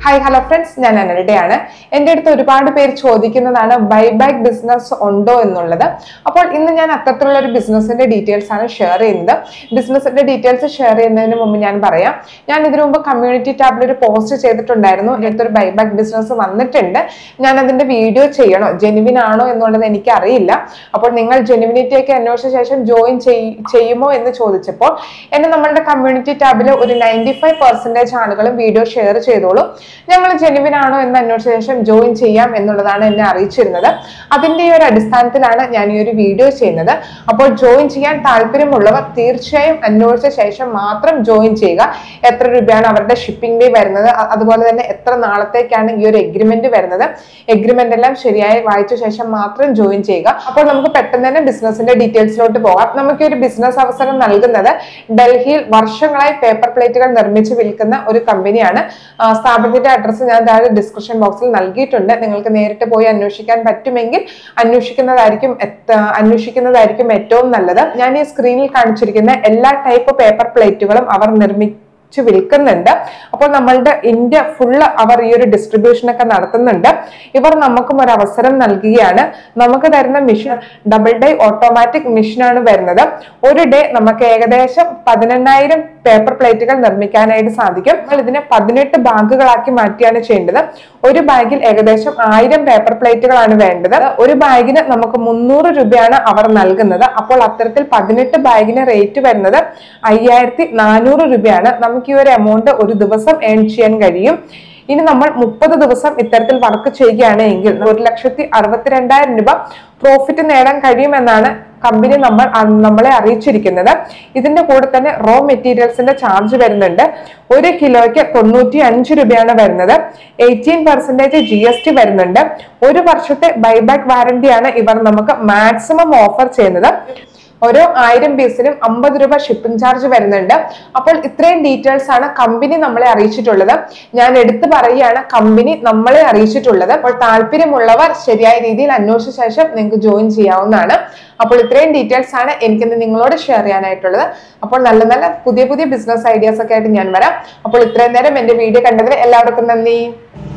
hi hello friends ഞാൻ അനൽഡയാണ് എൻ്റെ അടുത്ത് ഒരുപാട് പേര് ചോദിക്കുന്നതാണ് ബൈബാക്ക് ബിസിനസ് ഉണ്ടോ എന്നുള്ളത് അപ്പോൾ ഇന്ന് ഞാൻ അത്തരത്തിലുള്ള ഒരു ബിസിനസിന്റെ ഡീറ്റെയിൽസ് ആണ് ഷെയർ ചെയ്യുന്നത് ബിസിനസിന്റെ ഡീറ്റെയിൽസ് ഷെയർ ചെയ്യുന്നതിന് മുമ്പ് ഞാൻ പറയാം ഞാൻ ഇതിനു മുമ്പ് കമ്മ്യൂണിറ്റി ടാബിൽ ഒരു പോസ്റ്റ് ചെയ്തിട്ടുണ്ടായിരുന്നു എൻ്റെ അടുത്തൊരു ബൈബാക്ക് ബിസിനസ് വന്നിട്ടുണ്ട് ഞാൻ അതിന്റെ വീഡിയോ ചെയ്യണോ ജെനുവിൻ ആണോ എന്നുള്ളത് എനിക്ക് അറിയില്ല അപ്പോൾ നിങ്ങൾ ജെനുവിനിറ്റി ഒക്കെ അന്വേഷിച്ച ശേഷം ജോയിൻ ചെയ്യുമോ എന്ന് ചോദിച്ചപ്പോൾ എന്നെ നമ്മളുടെ കമ്മ്യൂണിറ്റി ടാബിൽ ഒരു നയൻറ്റി ഫൈവ് പെർസെൻറ്റേജ് ആളുകളും വീഡിയോ ഷെയർ ചെയ്തോളൂ ഞങ്ങൾ ജെനുവിൻ ആണോ എന്ന് അന്വേഷിച്ച ശേഷം ജോയിൻ ചെയ്യാം എന്നുള്ളതാണ് എന്നെ അറിയിച്ചിരുന്നത് അതിന്റെ ഈ ഒരു അടിസ്ഥാനത്തിലാണ് ഞാൻ ഈ ഒരു വീഡിയോ ചെയ്യുന്നത് അപ്പോൾ ജോയിൻ ചെയ്യാൻ താല്പര്യമുള്ളവർ തീർച്ചയായും അന്വേഷിച്ച ശേഷം മാത്രം ജോയിൻ ചെയ്യുക എത്ര രൂപയാണ് അവരുടെ ഷിപ്പിംഗ് ഫീ വരുന്നത് അ- അതുപോലെ തന്നെ എത്ര നാളത്തേക്കാണ് ഈ ഒരു എഗ്രിമെന്റ് വരുന്നത് എഗ്രിമെന്റ് എല്ലാം ശരിയായി വായിച്ച ശേഷം മാത്രം ജോയിൻ ചെയ്യുക അപ്പോൾ നമുക്ക് പെട്ടെന്ന് തന്നെ ബിസിനസിന്റെ ഡീറ്റെയിൽസിലോട്ട് പോകാം നമുക്ക് ഈ ഒരു ബിസിനസ് അവസരം നൽകുന്നത് ഡൽഹിയിൽ വർഷങ്ങളായി പേപ്പർ പ്ലേറ്റുകൾ നിർമ്മിച്ച് വിൽക്കുന്ന ഒരു കമ്പനിയാണ് ആ, സ്ഥാപനത്തിന്റെ അഡ്രസ്സ് ഞാൻ താഴെ ഡിസ്ക്രിപ്ഷൻ ബോക്സിൽ നൽകിയിട്ടുണ്ട് നിങ്ങൾക്ക് നേരിട്ട് പോയി അന്വേഷിക്കാൻ പറ്റുമെങ്കിൽ അന്വേഷിക്കുന്നതായിരിക്കും എത്ത- അന്വേഷിക്കുന്നതായിരിക്കും ഏറ്റവും നല്ലത് ഞാൻ ഈ സ്ക്രീനിൽ കാണിച്ചിരിക്കുന്ന എല്ലാ ടൈപ്പ് പേപ്പർ പ്ലേറ്റുകളും അവർ നിർമ്മി ച്ച് വിൽക്കുന്നുണ്ട് അപ്പോൾ നമ്മളുടെ ഇന്ത്യ ഫുള്ള് അവർ ഈ ഒരു ഡിസ്ട്രിബ്യൂഷൻ ഒക്കെ നടത്തുന്നുണ്ട് ഇവർ നമുക്കും ഒരു അവസരം നൽകുകയാണ് നമുക്ക് തരുന്ന മെഷീൻ ഡബിൾ ഡേ ഓട്ടോമാറ്റിക് മെഷീനാണ് വരുന്നത് ഒരു ഡേ നമുക്ക് ഏകദേശം പതിനെണ്ണായിരം പേപ്പർ പ്ലേറ്റുകൾ നിർമ്മിക്കാനായിട്ട് സാധിക്കും നമ്മൾ ഇതിനെ പതിനെട്ട് ബാഗുകളാക്കി മാറ്റിയാണ് ചെയ്യേണ്ടത് ഒരു ബാഗിൽ ഏകദേശം ആയിരം പേപ്പർ പ്ലേറ്റുകളാണ് വേണ്ടത് ഒരു ബാഗിന് നമുക്ക് മുന്നൂറ് രൂപയാണ് അവർ നൽകുന്നത് അപ്പോൾ അത്തരത്തിൽ പതിനെട്ട് ബാഗിന് റേറ്റ് വരുന്നത് അയ്യായിരത്തി നാനൂറ് രൂപയാണ് നമുക്ക് ഈ ഒരു എമൗണ്ട് ഒരു ദിവസം ഏൺ ചെയ്യാൻ കഴിയും ഇനി നമ്മൾ മുപ്പത് ദിവസം ഇത്തരത്തിൽ വർക്ക് ചെയ്യുകയാണ് എങ്കിൽ ഒരു ലക്ഷത്തി അറുപത്തിരണ്ടായിരം രൂപ പ്രോഫിറ്റ് നേടാൻ കഴിയുമെന്നാണ് കമ്പനി നമ്മൾ അ- നമ്മളെ അറിയിച്ചിരിക്കുന്നത് ഇതിന്റെ കൂടെ തന്നെ റോ മെറ്റീരിയൽസിന്റെ ചാർജ് വരുന്നുണ്ട് ഒരു കിലോയ്ക്ക് തൊണ്ണൂറ്റി അഞ്ച് രൂപയാണ് വരുന്നത് eighteen percentage G S T വരുന്നുണ്ട് ഒരു വർഷത്തെ ബൈബാക്ക് വാറന്റിയാണ് ഇവർ നമുക്ക് മാക്സിമം ഓഫർ ചെയ്യുന്നത് ഓരോ ആയിരം പീസിനും അമ്പത് രൂപ ഷിപ്പിംഗ് ചാർജ് വരുന്നുണ്ട് അപ്പോൾ ഇത്രയും ഡീറ്റെയിൽസ് ആണ് കമ്പനി നമ്മളെ അറിയിച്ചിട്ടുള്ളത് ഞാൻ എടുത്തു പറയുകയാണ് കമ്പനി നമ്മളെ അറിയിച്ചിട്ടുള്ളത് അപ്പോൾ താല്പര്യമുള്ളവർ ശരിയായ രീതിയിൽ അന്വേഷിച്ച ശേഷം നിങ്ങൾക്ക് ജോയിൻ ചെയ്യാവുന്നതാണ് അപ്പോൾ ഇത്രയും ഡീറ്റെയിൽസ് ആണ് എനിക്കിന്ന് നിങ്ങളോട് ഷെയർ ചെയ്യാനായിട്ടുള്ളത് അപ്പോൾ നല്ല നല്ല പുതിയ പുതിയ ബിസിനസ് ഐഡിയാസ് ഒക്കെ ആയിട്ട് ഞാൻ വരാം അപ്പോൾ ഇത്രയും നേരം എന്റെ വീഡിയോ കണ്ടതിന് എല്ലാവർക്കും നന്ദി